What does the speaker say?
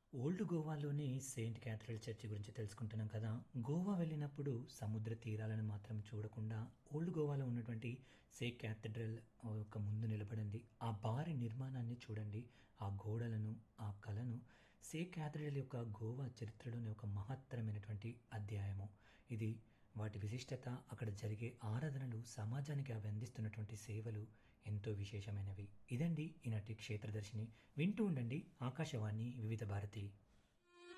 old గోవాలోని saint cathedral church గురించి తెలుసుకుంటున్నాం కదా గోవా వెళ్ళినప్పుడు సముద్ర తీరాలను మాత్రం చూడకుండా ఓల్డ్ గోవాలో ఉన్నటువంటి సెయింట్ క్యాథడ్రల్ యొక్క ముందు నిలబడండి ఆ భారీ నిర్మాణాన్ని చూడండి ఆ గోడలను ఆ కళను సెయింట్ క్యాథడ్రల్ యొక్క గోవా చరిత్రలోని ఒక మహత్తరమైనటువంటి అధ్యాయము ఇది వాటి విశిష్టత అక్కడ జరిగే ఆరాధనలు సమాజానికి అవి అందిస్తున్నటువంటి సేవలు ఎంతో విశేషమైనవి ఇదండి ఈనాటి క్షేత్రదర్శిని వింటూ ఉండండి ఆకాశవాణి వివిధ భారతి